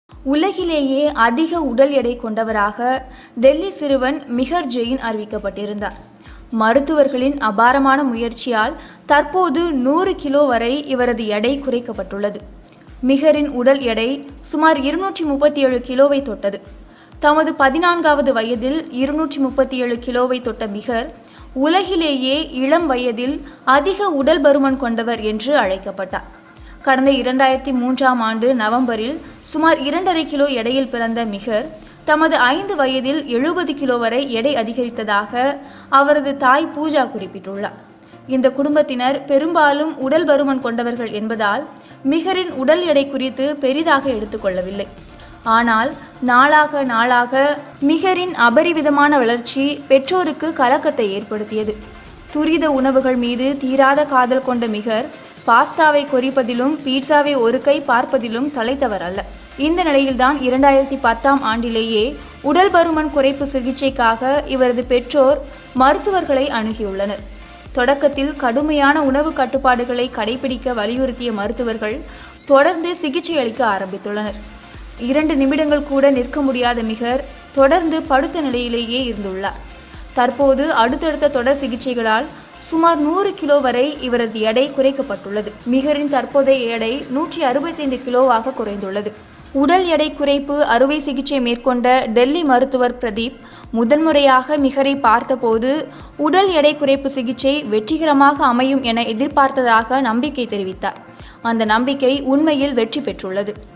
உலகிலேயே அதிக உடல் எடை கொண்டவராக டெல்லி சிறுவன் மிஹர் ஜெயின் அறிவிக்கப்பட்டிருந்தார் மருத்துவர்களின் அபாரமான முயற்சியால் தற்போது நூறு கிலோ வரை இவரது எடை குறைக்கப்பட்டுள்ளது மிஹரின் உடல் எடை சுமார் இருநூற்றி முப்பத்தி ஏழு கிலோவை தொட்டது தமது பதினான்காவது வயதில் இருநூற்றி முப்பத்தி ஏழு கிலோவை தொட்ட மிகர் உலகிலேயே இளம் வயதில் அதிக உடல் பருமன் கொண்டவர் என்று அழைக்கப்பட்டார் கடந்த இரண்டாயிரத்தி மூன்றாம் ஆண்டு நவம்பரில் சுமார் இரண்டரை கிலோ எடையில் பிறந்த மிகர் தமது ஐந்து வயதில் எழுபது கிலோ வரை எடை அதிகரித்ததாக அவரது தாய் பூஜா குறிப்பிட்டுள்ளார் இந்த குடும்பத்தினர் பெரும்பாலும் உடல் பருமன் கொண்டவர்கள் என்பதால் மிகரின் உடல் எடை குறித்து பெரிதாக எடுத்துக்கொள்ளவில்லை ஆனால் நாளாக நாளாக மிகரின் அபரிவிதமான வளர்ச்சி பெற்றோருக்கு கலக்கத்தை ஏற்படுத்தியது துரித உணவுகள் மீது தீராத காதல் கொண்ட மிகர் பாஸ்தாவை கொறிப்பதிலும் பீட்சாவை ஒரு கை பார்ப்பதிலும் சளைத்தவர் அல்ல இந்த நிலையில்தான் இரண்டாயிரத்தி பத்தாம் ஆண்டிலேயே உடல் பருமன் குறைப்பு சிகிச்சைக்காக இவரது பெற்றோர் மருத்துவர்களை அணுகியுள்ளனர் தொடக்கத்தில் கடுமையான உணவு கட்டுப்பாடுகளை கடைபிடிக்க வலியுறுத்திய மருத்துவர்கள் தொடர்ந்து சிகிச்சை அளிக்க ஆரம்பித்துள்ளனர் இரண்டு நிமிடங்கள் கூட நிற்க முடியாத மிகர் தொடர்ந்து படுத்த நிலையிலேயே இருந்துள்ளார் தற்போது அடுத்தடுத்த தொடர் சிகிச்சைகளால் சுமார் நூறு கிலோ வரை இவரது எடை குறைக்கப்பட்டுள்ளது மிகரின் தற்போதைய எடை நூற்றி அறுபத்தைந்து கிலோவாக குறைந்துள்ளது உடல் எடை குறைப்பு அறுவை சிகிச்சை மேற்கொண்ட டெல்லி மருத்துவர் பிரதீப் முதன்முறையாக மிகரை பார்த்தபோது உடல் எடை குறைப்பு சிகிச்சை வெற்றிகரமாக அமையும் என எதிர்பார்த்ததாக நம்பிக்கை தெரிவித்தார் அந்த நம்பிக்கை உண்மையில் வெற்றி பெற்றுள்ளது